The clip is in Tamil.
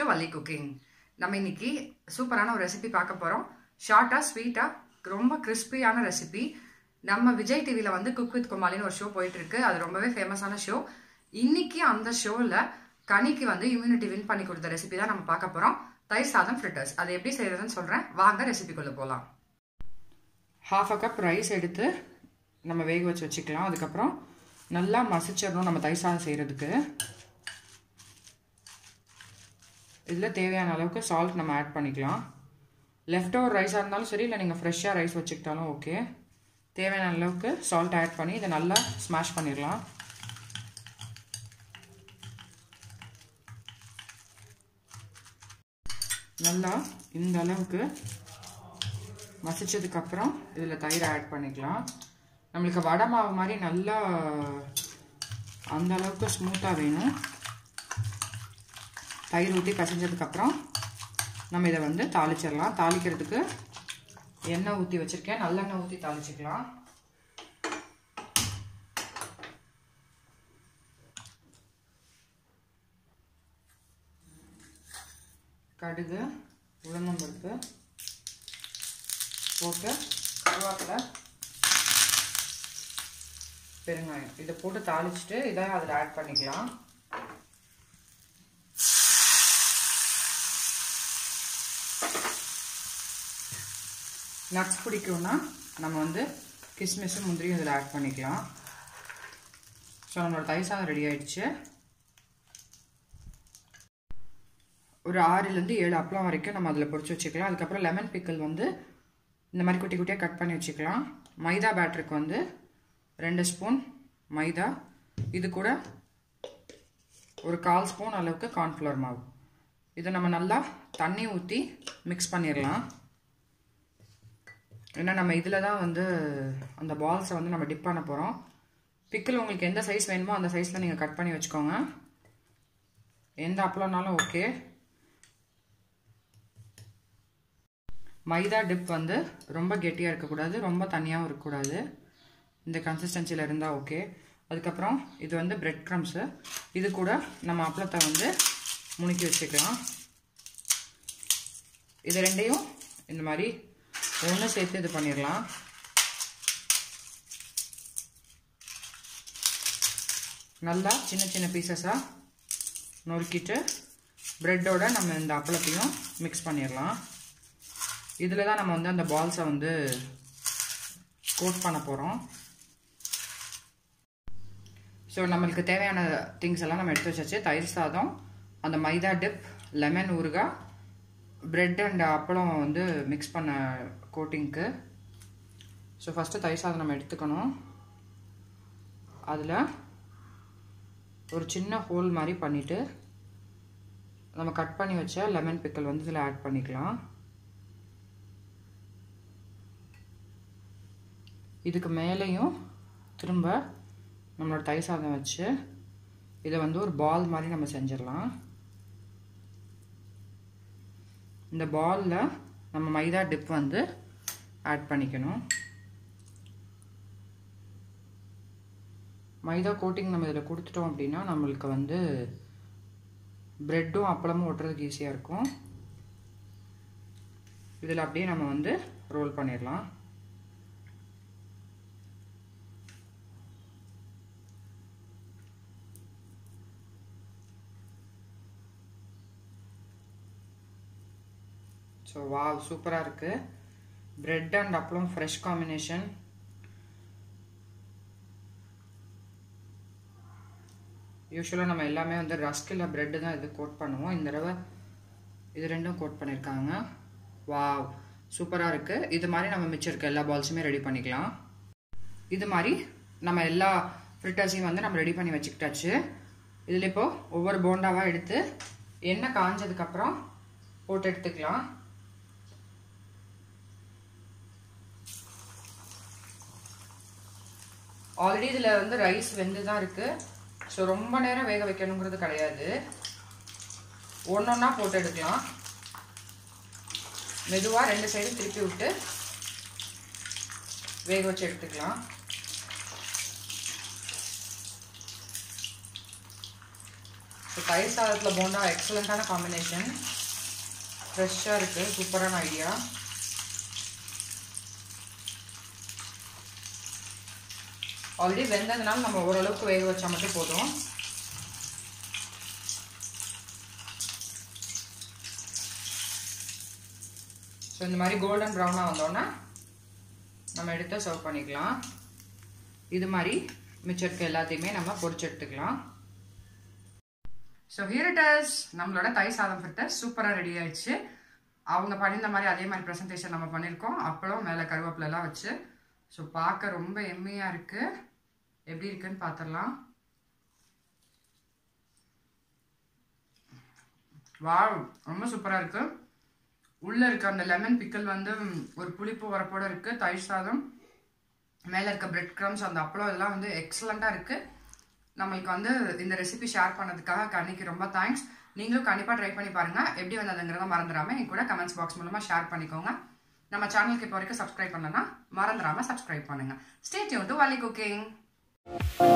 டு வள்ளி குக்கிங் நம்ம இன்னைக்கு சூப்பரான ஒரு ரெசிபி பார்க்க போகிறோம் ஷார்ட்டாக ஸ்வீட்டாக ரொம்ப கிறிஸ்பியான ரெசிபி நம்ம விஜய் டிவியில் வந்து குக் வித் குமாலின்னு ஒரு ஷோ போயிட்டு இருக்கு அது ரொம்பவே ஃபேமஸான ஷோ இன்னைக்கு அந்த ஷோவில் கனிக்கு வந்து இம்யூனிட்டி வின் பண்ணி கொடுத்த ரெசிபி தான் நம்ம பார்க்க போகிறோம் தயிர் சாதம் ஃப்ரிட்டர்ஸ் அதை எப்படி செய்யறதுன்னு சொல்கிறேன் வாங்க ரெசிபிக்குள்ளே போகலாம் ஹாஃப் அ கப் ரைஸ் எடுத்து நம்ம வேக வச்சு வச்சுக்கலாம் அதுக்கப்புறம் நல்லா மசிச்சிடணும் நம்ம தயிர் சாதம் செய்கிறதுக்கு இதில் தேவையான அளவுக்கு சால்ட் நம்ம ஆட் பண்ணிக்கலாம் லெஃப்ட் ஓவர் ரைஸாக இருந்தாலும் சரி இல்லை நீங்கள் ஃப்ரெஷ்ஷாக ரைஸ் வச்சுக்கிட்டாலும் ஓகே தேவையான அளவுக்கு சால்ட் ஆட் பண்ணி இதை நல்லா ஸ்மாஷ் பண்ணிடலாம் நல்லா இந்த அளவுக்கு மசிச்சதுக்கப்புறம் இதில் தயிர் ஆட் பண்ணிக்கலாம் நம்மளுக்கு வடை மாவு மாதிரி நல்லா அந்த அளவுக்கு ஸ்மூத்தாக வேணும் தயிர் ஊற்றி கசிஞ்சதுக்கப்புறம் நம்ம இதை வந்து தாளிச்சிடலாம் தாளிக்கிறதுக்கு எண்ணெய் ஊற்றி வச்சுருக்கேன் நல்லெண்ணெய் ஊற்றி தாளிச்சிக்கலாம் கடுகு உளுந்தம்பருப்பு போட்டு கருவேப்பிலை பெருங்காயம் இதை போட்டு தாளிச்சிட்டு இதை அதில் ஆட் பண்ணிக்கலாம் நட்ஸ் பிடிக்கும்னா நம்ம வந்து கிஸ்மிஸும் முந்திரியும் இதில் ஆட் பண்ணிக்கலாம் ஸோ நம்மளோட தயிர் சாதம் ரெடி ஆயிடுச்சு ஒரு ஆறுலேருந்து ஏழு அப்பளம் வரைக்கும் நம்ம அதில் பொறிச்சு வச்சுக்கலாம் அதுக்கப்புறம் லெமன் பிக்கல் வந்து இந்த மாதிரி குட்டி குட்டியாக கட் பண்ணி வச்சுக்கலாம் மைதா பேட்டருக்கு வந்து ரெண்டு ஸ்பூன் மைதா இது கூட ஒரு கால் ஸ்பூன் அளவுக்கு கார்ன்ஃப்ளவர் மாவு இதை நம்ம நல்லா தண்ணி ஊற்றி மிக்ஸ் பண்ணிடலாம் ஏன்னா நம்ம இதில் தான் வந்து அந்த பால்ஸை வந்து நம்ம டிப் பண்ண போகிறோம் பிக்கிள் உங்களுக்கு எந்த சைஸ் வேணுமோ அந்த சைஸில் நீங்கள் கட் பண்ணி வச்சுக்கோங்க எந்த அப்பளம்னாலும் ஓகே மைதா டிப் வந்து ரொம்ப கெட்டியாக இருக்கக்கூடாது ரொம்ப தனியாகவும் இருக்கக்கூடாது இந்த கன்சிஸ்டன்சியில் இருந்தால் ஓகே அதுக்கப்புறம் இது வந்து பிரெட் க்ரம்ஸு இது கூட நம்ம அப்பளத்தை வந்து முணுக்கி வச்சுக்கலாம் இது ரெண்டையும் இந்த மாதிரி ஒன்று சேர்த்து இது பண்ணிடலாம் நல்லா சின்ன சின்ன பீசஸாக நொறுக்கிட்டு ப்ரெட்டோட நம்ம இந்த அப்பளத்தையும் மிக்ஸ் பண்ணிடலாம் இதில் தான் நம்ம வந்து அந்த பால்ஸை வந்து கோட் பண்ண போகிறோம் ஸோ நம்மளுக்கு தேவையான திங்ஸ் எல்லாம் நம்ம எடுத்து வச்சாச்சு தயிர் சாதம் அந்த மைதா டிப் லெமன் ஊறுகாய் பிரெட் அண்ட் அப்பளம் வந்து மிக்ஸ் பண்ண கோட்டிங்க்கு ஸோ ஃபஸ்ட்டு தயிர் சாதம் நம்ம எடுத்துக்கணும் அதில் ஒரு சின்ன ஹோல் மாதிரி பண்ணிவிட்டு நம்ம கட் பண்ணி வச்ச லெமன் பிக்கல் வந்து இதில் ஆட் பண்ணிக்கலாம் இதுக்கு மேலேயும் திரும்ப நம்மளோட தயிர் சாதம் வச்சு இதை வந்து ஒரு பால் மாதிரி நம்ம செஞ்சிடலாம் இந்த பாலில் நம்ம மைதா டிப் வந்து ஆட் பண்ணிக்கணும் மைதா கோட்டிங் நம்ம இதில் கொடுத்துட்டோம் அப்படின்னா நம்மளுக்கு வந்து ப்ரெட்டும் அப்பளமும் ஒட்டுறதுக்கு ஈஸியாக இருக்கும் இதில் அப்படியே நம்ம வந்து ரோல் பண்ணிடலாம் ஸோ வா சூப்பராக இருக்குது ப்ரெட் அண்ட் அப்பளம் ஃப்ரெஷ் காம்பினேஷன் யூஸ்வலாக நம்ம எல்லாமே வந்து ரஸ்க் இல்லை ப்ரெட்டு தான் இது கோட் பண்ணுவோம் இந்த தடவை இது ரெண்டும் கோட் பண்ணியிருக்காங்க வா சூப்பராக இருக்குது இது மாதிரி நம்ம மிச்சம் இருக்க எல்லா பால்ஸுமே ரெடி பண்ணிக்கலாம் இது மாதிரி நம்ம எல்லா ஃப்ரிட்டர்ஸையும் வந்து நம்ம ரெடி பண்ணி வச்சுக்கிட்டாச்சு இதில் இப்போது ஒவ்வொரு போண்டாவாக எடுத்து எண்ணெய் காஞ்சதுக்கப்புறம் போட்டு எடுத்துக்கலாம் ஆல்ரெடி இதில் வந்து ரைஸ் வெந்து தான் இருக்குது ஸோ ரொம்ப நேரம் வேக வைக்கணுங்கிறது கிடையாது ஒன்று ஒன்றா போட்டு எடுக்கலாம் மெதுவாக ரெண்டு சைடும் திருப்பி விட்டு வேக வச்சு எடுத்துக்கலாம் ஸோ தயிர் சாதத்தில் போண்டா எக்ஸலண்ட்டான காம்பினேஷன் ஃப்ரெஷ்ஷாக இருக்குது சூப்பரான ஐடியா ஆல்ரெடி வெந்ததுனால நம்ம ஓரளவுக்கு வேக வச்சா மட்டும் போதும் ஸோ இந்த மாதிரி கோல்டன் ப்ரௌனாக வந்தோன்னா நம்ம எடுத்து சர்வ் பண்ணிக்கலாம் இது மாதிரி மிச்சம் இருக்க எல்லாத்தையுமே நம்ம பொரிச்சு எடுத்துக்கலாம் ஸோ ஹீரட்டர்ஸ் நம்மளோட தயிர் சாதம் ஃபிட்டர் சூப்பராக ரெடி ஆயிடுச்சு அவங்க பண்ணியிருந்த மாதிரி அதே மாதிரி ப்ரெசன்டேஷன் நம்ம பண்ணியிருக்கோம் அப்பளம் மேலே கருவேப்பிலெல்லாம் வச்சு ஸோ பார்க்க ரொம்ப எம்மையாக இருக்குது எப்படி இருக்குன்னு பார்த்துடலாம் வா ரொம்ப சூப்பராக இருக்குது உள்ளே இருக்க அந்த லெமன் பிக்கல் வந்து ஒரு புளிப்பு வரப்போட இருக்குது தயிர் சாதம் மேலே இருக்க பிரெட் க்ரம்ஸ் அந்த அப்பளம் இதெல்லாம் வந்து எக்ஸலண்ட்டாக இருக்குது நம்மளுக்கு வந்து இந்த ரெசிபி ஷேர் பண்ணதுக்காக கண்ணிக்கு ரொம்ப தேங்க்ஸ் நீங்களும் கண்டிப்பாக ட்ரை பண்ணி பாருங்கள் எப்படி வந்ததுங்கிறத மறந்துடாமல் என் கூட கமெண்ட்ஸ் பாக்ஸ் மூலமாக ஷேர் பண்ணிக்கோங்க நம்ம சேனலுக்கு இப்போ வரைக்கும் சப்ஸ்கிரைப் பண்ணலன்னா மறந்துடாமல் சப்ஸ்கிரைப் பண்ணுங்கள் ஸ்டே டியூன் டு வலி குக்கிங்